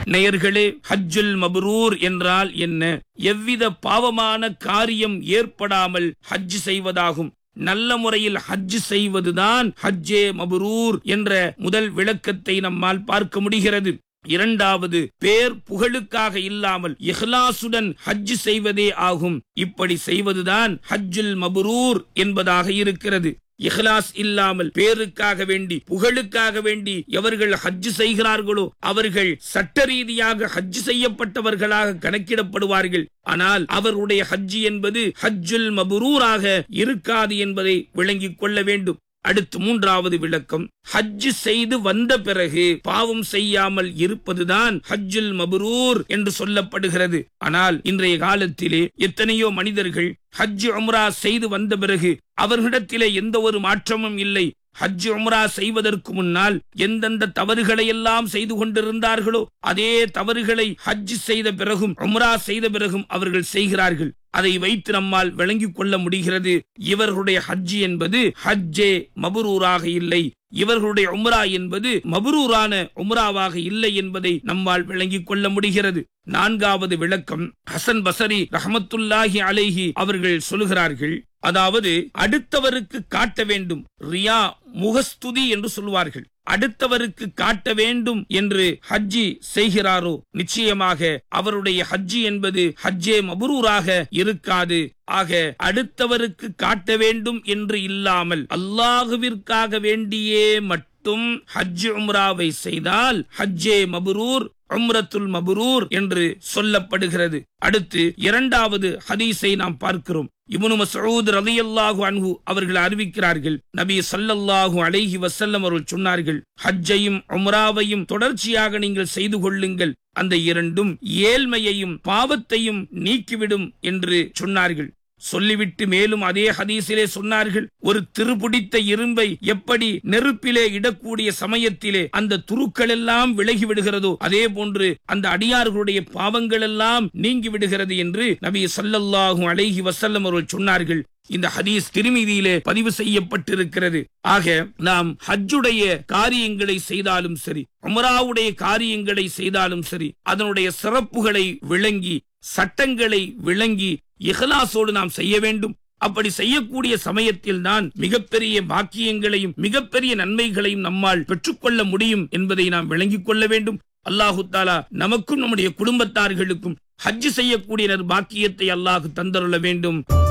நேயர்களே ஹஜ்ஜுல் மப்ரூர் என்றால் என்ன எவ்வித பாவமான காரியம் ஏற்படாமல் ஹஜ் செய்வதாகும் நல்ல முறையில் ஹஜ் செய்வதுதான் ஹஜ்ஜே மபுரூர் என்ற முதல் விளக்கத்தை நம்மால் பார்க்க முடிகிறது இரண்டாவது பேர் புகழுக்காக இல்லாமல் இஹ்லாசுடன் ஹஜ் செய்வதே ஆகும் இப்படி செய்வதுதான் ஹஜ்ஜுல் மபுரூர் என்பதாக இருக்கிறது இஹ்லாஸ் இல்லாமல் பேருக்காக வேண்டி புகழுக்காக வேண்டி எவர்கள் ஹஜ் செய்கிறார்களோ அவர்கள் சட்ட ரீதியாக ஹஜ் செய்யப்பட்டவர்களாக கணக்கிடப்படுவார்கள் ஆனால் அவருடைய ஹஜ் என்பது ஹஜ்ஜுல் மபுரூராக இருக்காது என்பதை விளங்கிக் கொள்ள வேண்டும் அடுத்து மூன்றாவது விளக்கம் ஹஜ் செய்து வந்த பிறகு பாவம் செய்யாமல் இருப்பதுதான் ஹஜ்ஜுல் மபுரூர் என்று சொல்லப்படுகிறது ஆனால் இன்றைய காலத்திலே எத்தனையோ மனிதர்கள் ஹஜ் உம்ரா செய்து வந்த பிறகு அவர்களிடத்திலே எந்த ஒரு மாற்றமும் இல்லை ஹஜ் உம்ரா செய்வதற்கு முன்னால் எந்தெந்த தவறுகளை எல்லாம் செய்து கொண்டிருந்தார்களோ அதே தவறுகளை ஹஜ் செய்த பிறகும் உம்ரா செய்த பிறகும் அவர்கள் செய்கிறார்கள் அதை வைத்து நம்மால் விளங்கிக் கொள்ள முடிகிறது இவர்களுடைய ஹஜ் என்பது ஹஜ்ஜே மபுரூராக இல்லை இவர்களுடைய உம்ரா என்பது மபுரூரான உம்ராவாக இல்லை என்பதை நம்மால் விளங்கிக் கொள்ள முடிகிறது நான்காவது விளக்கம் ஹசன் பசரி ரஹமத்துல்லாஹி அலைஹி அவர்கள் சொல்லுகிறார்கள் அதாவது அடுத்தவருக்கு காட்ட வேண்டும் ரியா முகஸ்துதி என்று சொல்வார்கள் அடுத்தவருக்கு காட்ட வேண்டும் என்று ஹஜ்ஜி செய்கிறாரோ நிச்சயமாக அவருடைய ஹஜ்ஜி என்பது ஹஜ்ஜே மபுரூராக இருக்காது ஆக அடுத்தவருக்கு காட்ட வேண்டும் என்று இல்லாமல் அல்லாஹுவிற்காக வேண்டியே மட்டும் ஹஜ் உம்ராவை செய்தால் ஹஜ்ஜே மபுரூர் உம்ரத்துல் மபுரூர் என்று சொல்லப்படுகிறது அடுத்து இரண்டாவது ஹதீஸை நாம் பார்க்கிறோம் இப்னு மஸ்ஊத் ரலியல்லாஹு அன்ஹு அவர்கள் அறிவிக்கிறார்கள் நபி ஸல்லல்லாஹு அலைஹி வஸல்லம் அவர்கள் சொன்னார்கள் ஹஜ்ஜையும் உம்ராவையும் தொடர்ச்சியாக நீங்கள் செய்து கொள்ளுங்கள் அந்த இரண்டும் ஏழ்மையையும் பாவத்தையும் நீக்கிவிடும் என்று சொன்னார்கள் சொல்லிவிட்டு மேலும் அதே ஹதீஸிலே சொன்னார்கள் ஒரு திருபிடித்த இரும்பை எப்படி நெருப்பிலே இடக்கூடிய சமயத்திலே அந்த துருக்கள் எல்லாம் விலகி விடுகிறதோ அதே போன்று அந்த அடியார்களுடைய பாவங்கள் எல்லாம் நீங்கி விடுகிறது என்று நபி ஸல்லல்லாஹு அலைஹி வஸல்லம் அவர்கள் சொன்னார்கள் இந்த ஹதீஸ் திருமீதியிலே பதிவு செய்யப்பட்டிருக்கிறது ஆக நாம் ஹஜ்ஜுடைய காரியங்களை செய்தாலும் சரி உமராவுடைய காரியங்களை செய்தாலும் சரி அதனுடைய சிறப்புகளை விளங்கி சட்டங்களை விளங்கி இஹ்லாசோடு நாம் செய்ய வேண்டும் அப்படி செய்யக்கூடிய சமயத்தில் தான் மிகப்பெரிய பாக்கியங்களையும் மிகப்பெரிய நன்மைகளையும் நம்மால் பெற்றுக்கொள்ள முடியும் என்பதை நாம் விளங்கிக் கொள்ள வேண்டும் அல்லாஹு தாலா நமக்கும் நம்முடைய குடும்பத்தார்களுக்கும் ஹஜ் செய்யக்கூடிய பாக்கியத்தை அல்லாஹ் தந்தருள வேண்டும்